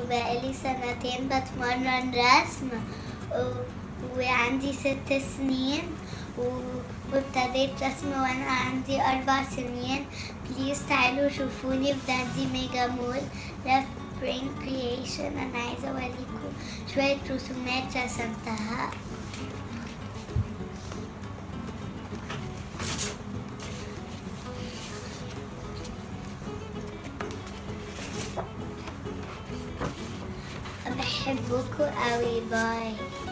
وبقالي سنتين بتمرن رسم و- وعندي ست سنين و- وابتديت رسم وانا عندي اربع سنين بليز تعالوا شوفوني في داندي ميجا مول ده في برين كرييشن انا عايزه اوريكم شويه رسومات رسمتها بحبكم قوي باي